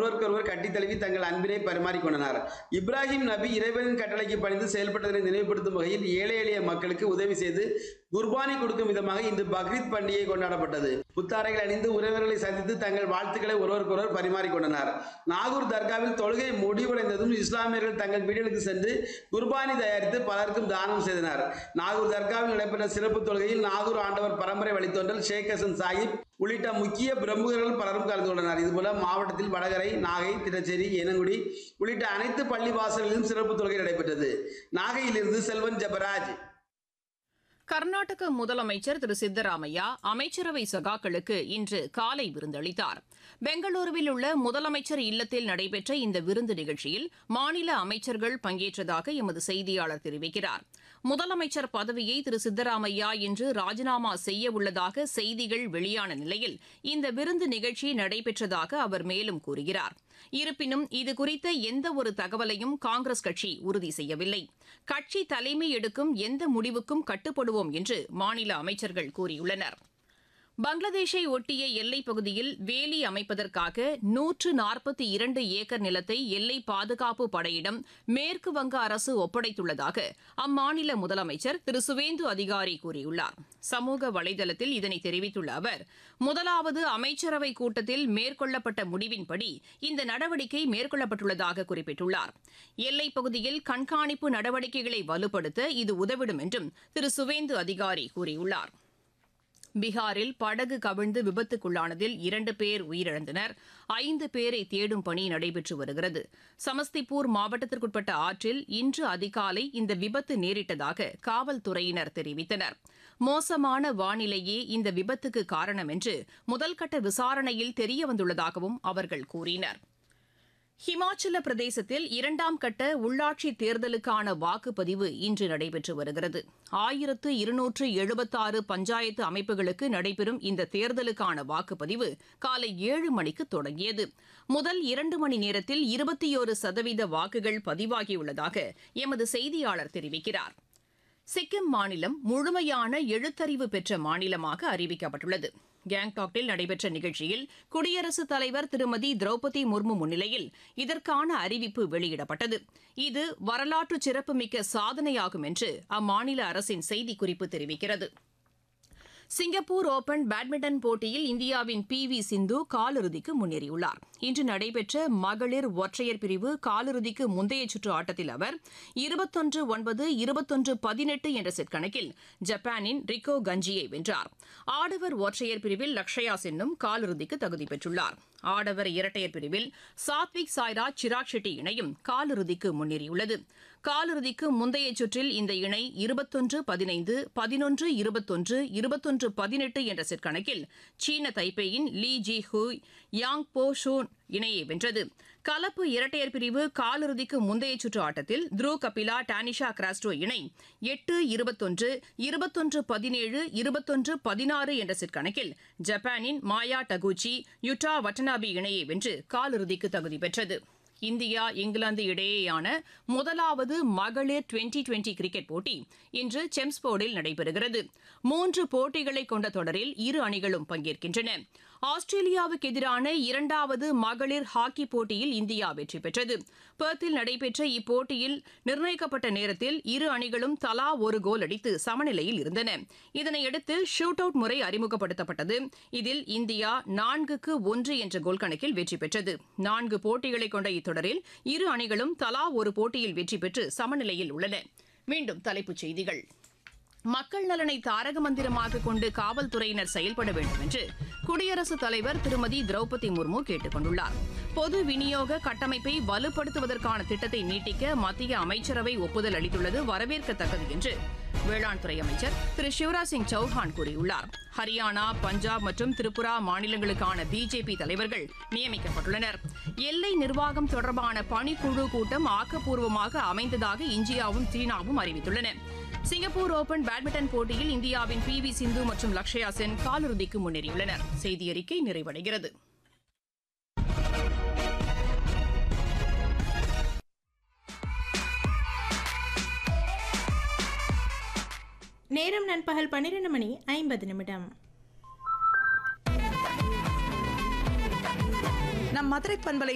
ஒருவருக்கொருவர் கட்டித் தழுவி தங்கள் அன்பினை பரிமாறிக்கொண்டனர் இப்ராஹிம் நபி இறைவனின் கட்டளைக்கு பணிந்து செயல்பட்டதனை நினைவுபடுத்தும் வகையில் ஏழை எளிய மக்களுக்கு உதவி செய்து குர்பானி கொடுக்கும் விதமாக இன்று பக்ரீத் பண்டிகை கொண்டாடப்பட்டது புத்தாடைகள் அணிந்து உறவினர்களை சந்தித்து தங்கள் வாழ்த்துக்களை ஒருவருக்கொருவர் பரிமாறிக்கொண்டனர் நாகூர் தர்காவில் தொழுகை முடிவடைந்ததும் இஸ்லாமியர்கள் தங்கள் வீடுகளுக்கு சென்று குர்பானி தயாரித்து பலருக்கும் தானம் செய்தனர் நாகூர் தர்காவில் நடைபெற்ற சிறப்பு தொழுகையில் நாகூர் ஆண்டவர் பரம்பரை வழித்தோன்றல் ஷேக் ஹசன் சாஹிப் உள்ளிட்ட முக்கிய பிரமுகர்கள் பலரும் கலந்து கொண்டனர் இதுபோல மாவட்டத்தில் வடகரை நாகை திட்டச்சேரி ஏனங்குடி உள்ளிட்ட அனைத்து பள்ளி வாசல்களிலும் சிறப்பு தொழுகை நடைபெற்றது நாகையிலிருந்து செல்வன் ஜபராஜ் கர்நாடக முதலமைச்சர் திரு சித்தராமையா அமைச்சரவை சகாக்களுக்கு இன்று காலை விருந்தளித்தார் பெங்களூருவில் உள்ள முதலமைச்சர் இல்லத்தில் நடைபெற்ற இந்த விருந்து நிகழ்ச்சியில் மாநில அமைச்சர்கள் பங்கேற்றதாக எமது செய்தியாளர் தெரிவிக்கிறார் முதலமைச்சர் பதவியை திரு சித்தராமையா இன்று ராஜினாமா செய்ய உள்ளதாக செய்திகள் வெளியான நிலையில் இந்த விருந்து நிகழ்ச்சி நடைபெற்றதாக அவர் மேலும் கூறுகிறார் இருப்பினும் இதுகுறித்த எந்த ஒரு தகவலையும் காங்கிரஸ் கட்சி உறுதி செய்யவில்லை கட்சி தலைமை எடுக்கும் எந்த முடிவுக்கும் கட்டுப்படுவோம் என்று மாநில அமைச்சர்கள் கூறியுள்ளனர் பங்களாதேஷை ஒட்டிய எல்லைப் பகுதியில் வேலி அமைப்பதற்காக நூற்று நாற்பத்தி இரண்டு ஏக்கர் நிலத்தை எல்லை பாதுகாப்பு படையிடம் மேற்கு வங்க அரசு ஒப்படைத்துள்ளதாக அம்மாநில முதலமைச்சர் திரு சுவேந்து அதிகாரி கூறியுள்ளார் சமூக வலைதளத்தில் இதனை தெரிவித்துள்ள அவர் முதலாவது அமைச்சரவை கூட்டத்தில் மேற்கொள்ளப்பட்ட முடிவின்படி இந்த நடவடிக்கை மேற்கொள்ளப்பட்டுள்ளதாக குறிப்பிட்டுள்ளார் எல்லைப் பகுதியில் கண்காணிப்பு நடவடிக்கைகளை வலுப்படுத்த இது உதவிடும் என்றும் திரு சுவேந்து அதிகாரி கூறியுள்ளார் பீகாரில் படகு கவிழ்ந்து விபத்துக்குள்ளானதில் இரண்டு பேர் உயிரிழந்தனர் ஐந்து பேரை தேடும் பணி நடைபெற்று வருகிறது சமஸ்திபூர் மாவட்டத்திற்குட்பட்ட ஆற்றில் இன்று அதிகாலை இந்த விபத்து நேரிட்டதாக காவல்துறையினர் தெரிவித்தனர் மோசமான வானிலையே இந்த விபத்துக்கு காரணம் என்று முதல்கட்ட விசாரணையில் தெரியவந்துள்ளதாகவும் அவர்கள் கூறினர் ஹிமாச்சல பிரதேசத்தில் இரண்டாம் கட்ட உள்ளாட்சி தேர்தலுக்கான வாக்குப்பதிவு இன்று நடைபெற்று வருகிறது ஆயிரத்து இருநூற்று எழுபத்தாறு பஞ்சாயத்து அமைப்புகளுக்கு நடைபெறும் இந்த தேர்தலுக்கான வாக்குப்பதிவு காலை ஏழு மணிக்கு தொடங்கியது முதல் இரண்டு மணி நேரத்தில் இருபத்தியோரு சதவீத வாக்குகள் பதிவாகியுள்ளதாக எமது செய்தியாளர் தெரிவிக்கிறார் சிக்கிம் மாநிலம் முழுமையான எழுத்தறிவு பெற்ற மாநிலமாக அறிவிக்கப்பட்டுள்ளது கேங்டாக்கில் நடைபெற்ற நிகழ்ச்சியில் குடியரசுத் தலைவர் திருமதி திரௌபதி முர்மு முன்னிலையில் இதற்கான அறிவிப்பு வெளியிடப்பட்டது இது வரலாற்று சிறப்புமிக்க சாதனையாகும் என்று அம்மாநில அரசின் செய்திக்குறிப்பு தெரிவிக்கிறது சிங்கப்பூர் ஓபன் பேட்மிண்டன் போட்டியில் இந்தியாவின் பி வி சிந்து காலிறுதிக்கு முன்னேறியுள்ளார் இன்று நடைபெற்ற மகளிர் ஒற்றையர் பிரிவு காலிறுதிக்கு முந்தைய சுற்று ஆட்டத்தில் அவர் இருபத்தொன்று ஒன்பது இருபத்தொன்று பதினெட்டு என்ற செட் கணக்கில் ஜப்பானின் ரிக்கோ கஞ்சியை வென்றார் ஆடவர் ஒற்றையர் பிரிவில் லக்ஷயா சென்னும் காலிறுதிக்கு தகுதி பெற்றுள்ளார் ஆடவர் இரட்டையர் பிரிவில் சாத்விக் சாய்ராஜ் சிராக் ஷெட்டி இணையும் காலிறுதிக்கு முன்னேறியுள்ளது காலிறுதிக்கு முந்தைய சுற்றில் இந்த இணை இருபத்தொன்று பதினைந்து பதினொன்று இருபத்தொன்று இருபத்தொன்று பதினெட்டு என்ற செட் கணக்கில் சீன தைப்பேயின் Lee Jhe Huei Yang Po Hsuan இணையை வென்றது கலப்பு இரட்டையர் பிரிவு காலிறுதிக்கு முந்தைய சுற்று ஆட்டத்தில் த்ரூ கபிலா டானிஷா கிராஸ்டோ இணை எட்டு இருபத்தொன்று இருபத்தொன்று பதினேழு இருபத்தொன்று பதினாறு என்ற செட் கணக்கில் ஜப்பானின் மாயா டகுச்சி யுட்டா வட்டனாபி இணையை வென்று காலிறுதிக்கு தகுதி பெற்றது இந்தியா இங்கிலாந்து இடையேயான முதலாவது மகளிர் டுவெண்டி டுவெண்டி கிரிக்கெட் போட்டி இன்று செம்ஸ்போர்டில் நடைபெறுகிறது மூன்று போட்டிகளை கொண்ட தொடரில் இரு அணிகளும் பங்கேற்கின்றன ஆஸ்திரேலியாவுக்கு எதிரான இரண்டாவது மகளிர் ஹாக்கி போட்டியில் இந்தியா வெற்றி பெற்றது பெர்த்தில் நடைபெற்ற இப்போட்டியில் நிர்ணயிக்கப்பட்ட நேரத்தில் இரு அணிகளும் தலா ஒரு கோல் அடித்து சமநிலையில் இருந்தன இதனையடுத்து ஷூட் அவுட் முறை அறிமுகப்படுத்தப்பட்டது இதில் இந்தியா நான்குக்கு ஒன்று என்ற கோல் கணக்கில் வெற்றி பெற்றது நான்கு போட்டிகளை கொண்ட இத்தொடரில் இரு அணிகளும் தலா ஒரு போட்டியில் வெற்றி பெற்று சமநிலையில் உள்ளன மீண்டும் தலைப்புச் செய்திகள் மக்கள் நலனை தாரக மந்திரமாக கொண்டு காவல்துறையினர் செயல்பட வேண்டும் என்று குடியரசுத் தலைவர் திருமதி திரௌபதி முர்மு கேட்டுக் கொண்டுள்ளார் பொது விநியோக கட்டமைப்பை வலுப்படுத்துவதற்கான திட்டத்தை நீட்டிக்க மத்திய அமைச்சரவை ஒப்புதல் அளித்துள்ளது வரவேற்கத்தக்கது என்று வேளாண் துறை அமைச்சர் திரு சிவராஜ் சிங் சௌஹான் கூறியுள்ளார் ஹரியானா பஞ்சாப் மற்றும் திரிபுரா மாநிலங்களுக்கான பிஜேபி தலைவர்கள் நியமிக்கப்பட்டுள்ளனர் எல்லை நிர்வாகம் தொடர்பான பணிக்குழு கூட்டம் ஆக்கப்பூர்வமாக அமைந்ததாக இந்தியாவும் சீனாவும் அறிவித்துள்ளன சிங்கப்பூர் ஓபன் பேட்மிண்டன் போட்டியில் இந்தியாவின் பி வி சிந்து மற்றும் லக்ஷயா சென் காலிறுதிக்கு முன்னேறியுள்ளனர் செய்தி அறிக்கை நிறைவடைகிறது நேரம் நண்பகல் பன்னிரண்டு மணி ஐம்பது நிமிடம் நம் மதுரை பண்பலை